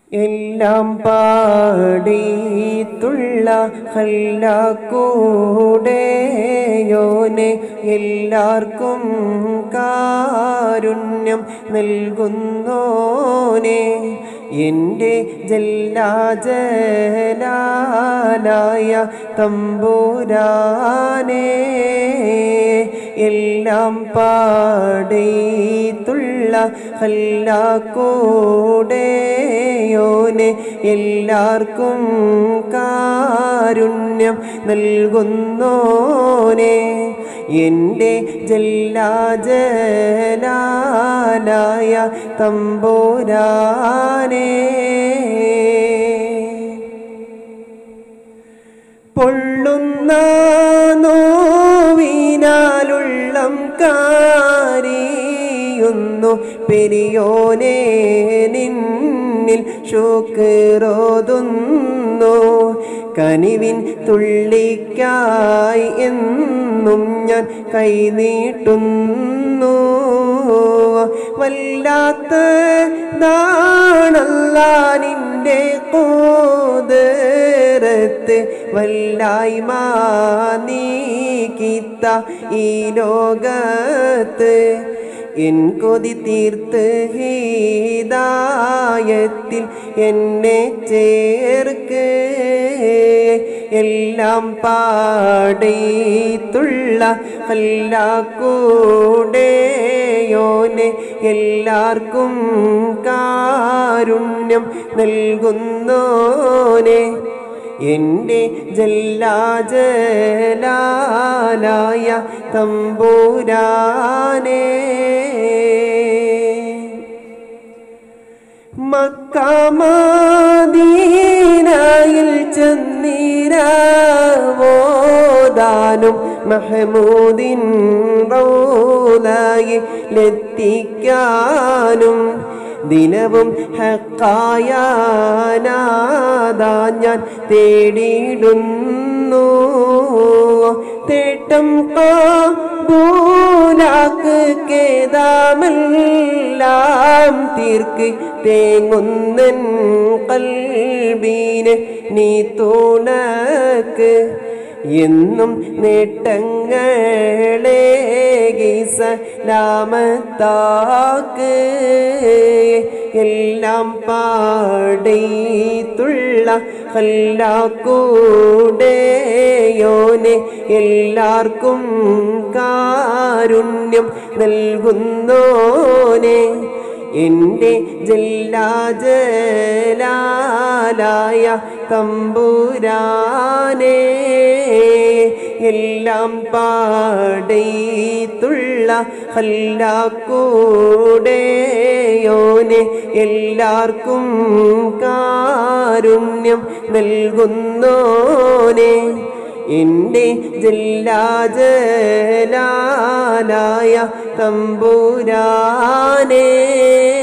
എല്ലാം പാടിത്തുള്ള ഹല്ലാക്കൂടെയോനെ എല്ലാവർക്കും കാരുണ്യം നൽകുന്നോനെ എൻ്റെ ജല്ലാജലാലായ തമ്പുരാനേ എല്ലാം പാടിത്തുള്ള ഹല്ലാക്കൂടെയോനെ എല്ലാവർക്കും കാരുണ്യം നൽകുന്നോനെ എൻ്റെ ജല്ലാജലാലായ തമ്പുരാനേ പൊള്ളുന്ന നോവിനാലുള്ളം കാരിയുന്നു പെരിയോനെ നിന്നിൽ ശുക്രോതുന്നു കനിവിൻ തുള്ളിക്കായി എന്നും ഞാൻ കൈനീട്ടുന്നു വല്ലാത്ത നാണല്ല നിന്റെ കോതരത്ത് വല്ലായ്മ നീക്കിത്ത ഈ ലോകത്ത് എൻ കൊതി തീർത്ത് ഹീതായത്തിൽ എന്നെ ചേർക്ക് എല്ലാം പാടിത്തുള്ള അല്ലാക്കൂടെയോനെ എല്ലാവർക്കും കാരുണ്യം നൽകുന്നോനെ എൻ്റെ ജല്ലാജലാലായ തമ്പൂരാനേ മക്കാമദീനയിൽ ചെന്നിരവോദാനും മഹമൂദിൻ റൗലായി ലെത്തിക്കാനും ദിനവും ഹക്കായ നാദാ ഞാൻ തേടിയിടുന്നു തേട്ടം കാബൂലാക്ക് കേദാമെല്ലാം തീർക്ക് തേങ്ങുന്നൻ കൽബീനെ നീ തുണക്ക് എന്നും നേട്ടങ്ങളെ സലാമത്താക്ക് എല്ലാം പാടിത്തുള്ള ഹല്ലാക്കൂടെയോനെ എല്ലാവർക്കും കാരുണ്യം നൽകുന്നോനെ എൻ്റെ ജല്ലാജലാലായ തമ്പുരാനേ എല്ലാം പാടിത്തുള്ള ഹല്ലാക്കൂടെയോനെ എല്ലാവർക്കും കാരുണ്യം നൽകുന്നോനെ എൻ്റെ ജല്ലാജലാലായ തമ്പുരാനേ